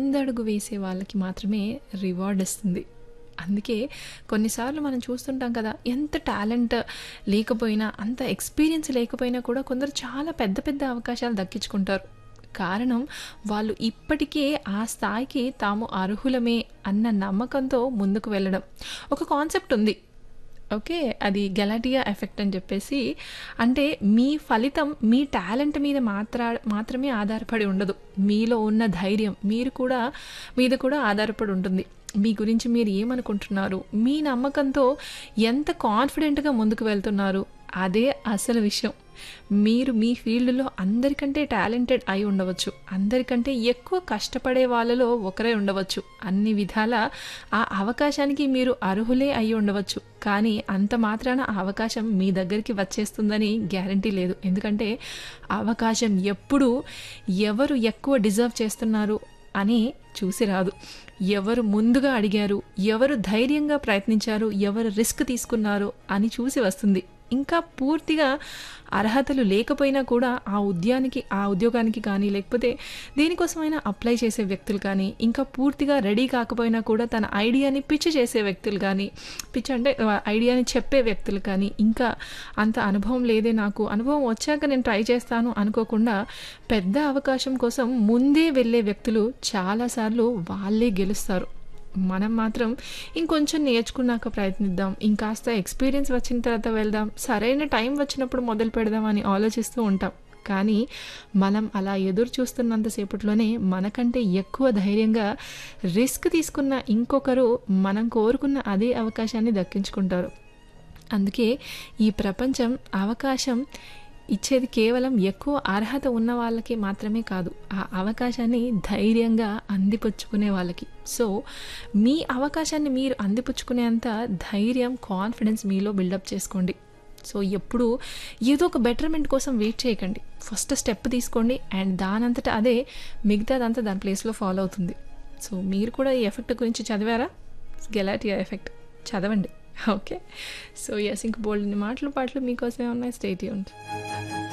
ముందడుగు వేసే వాళ్ళకి మాత్రమే రివార్డ్ ఇస్తుంది అందుకే కొన్నిసార్లు మనం చూస్తుంటాం కదా ఎంత టాలెంట్ లేకపోయినా అంత ఎక్స్పీరియన్స్ లేకపోయినా కూడా కొందరు చాలా పెద్ద పెద్ద అవకాశాలు దక్కించుకుంటారు కారణం వాళ్ళు ఇప్పటికే ఆ స్థాయికి తాము అర్హులమే అన్న నమ్మకంతో ముందుకు వెళ్ళడం ఒక కాన్సెప్ట్ ఉంది ఓకే అది గెలాటియా ఎఫెక్ట్ అని చెప్పేసి అంటే మీ ఫలితం మీ టాలెంట్ మీద మాత్ర మాత్రమే ఆధారపడి ఉండదు మీలో ఉన్న ధైర్యం మీరు కూడా మీద కూడా ఆధారపడి ఉంటుంది మీ గురించి మీరు ఏమనుకుంటున్నారు మీ నమ్మకంతో ఎంత కాన్ఫిడెంట్గా ముందుకు వెళ్తున్నారు అదే అసలు విషయం మీరు మీ ఫీల్డ్లో అందరికంటే టాలెంటెడ్ అయి ఉండవచ్చు అందరికంటే ఎక్కువ కష్టపడే వాళ్ళలో ఒకరే ఉండవచ్చు అన్ని విధాల ఆ అవకాశానికి మీరు అర్హులే అయి ఉండవచ్చు కానీ అంత మాత్రాన ఆ అవకాశం మీ దగ్గరికి వచ్చేస్తుందని గ్యారంటీ లేదు ఎందుకంటే అవకాశం ఎప్పుడూ ఎవరు ఎక్కువ డిజర్వ్ చేస్తున్నారు అని చూసి రాదు ఎవరు ముందుగా అడిగారు ఎవరు ధైర్యంగా ప్రయత్నించారు ఎవరు రిస్క్ తీసుకున్నారు అని చూసి వస్తుంది ఇంకా పూర్తిగా అర్హతలు లేకపోయినా కూడా ఆ ఉద్యానికి ఆ ఉద్యోగానికి కానీ లేకపోతే దేనికోసమైనా అప్లై చేసే వ్యక్తులు కానీ ఇంకా పూర్తిగా రెడీ కాకపోయినా కూడా తన ఐడియాని పిచ్ చేసే వ్యక్తులు కానీ పిచ్ అంటే ఐడియాని చెప్పే వ్యక్తులు కానీ ఇంకా అంత అనుభవం లేదే నాకు అనుభవం వచ్చాక నేను ట్రై చేస్తాను అనుకోకుండా పెద్ద అవకాశం కోసం ముందే వెళ్ళే వ్యక్తులు చాలాసార్లు వాళ్ళే గెలుస్తారు మనం మాత్రం ఇంకొంచెం నేర్చుకున్నాక ప్రయత్నిద్దాం ఇంకాస్త ఎక్స్పీరియన్స్ వచ్చిన తర్వాత వెళ్దాం సరైన టైం వచ్చినప్పుడు మొదలు పెడదాం అని ఆలోచిస్తూ ఉంటాం కానీ మనం అలా ఎదురు చూస్తున్నంతసేపట్లోనే మనకంటే ఎక్కువ ధైర్యంగా రిస్క్ తీసుకున్న ఇంకొకరు మనం కోరుకున్న అదే అవకాశాన్ని దక్కించుకుంటారు అందుకే ఈ ప్రపంచం అవకాశం ఇచ్చేది కేవలం ఎక్కువ అర్హత ఉన్న వాళ్ళకి మాత్రమే కాదు ఆ అవకాశాన్ని ధైర్యంగా అందిపుచ్చుకునే వాళ్ళకి సో మీ అవకాశాన్ని మీరు అందిపుచ్చుకునేంత ధైర్యం కాన్ఫిడెన్స్ మీలో బిల్డప్ చేసుకోండి సో ఎప్పుడు ఏదో ఒక బెటర్మెంట్ కోసం వెయిట్ చేయకండి ఫస్ట్ స్టెప్ తీసుకోండి అండ్ దానంతటా అదే మిగతాదంతా దాని ప్లేస్లో ఫాలో అవుతుంది సో మీరు కూడా ఈ ఎఫెక్ట్ గురించి చదివారా గెలాటియా ఎఫెక్ట్ చదవండి ఓకే సో ఎస్ ఇంక బోల్డ్ మాటలు పాటలు మీకోసమే ఉన్నాయి స్టేట్ యూన్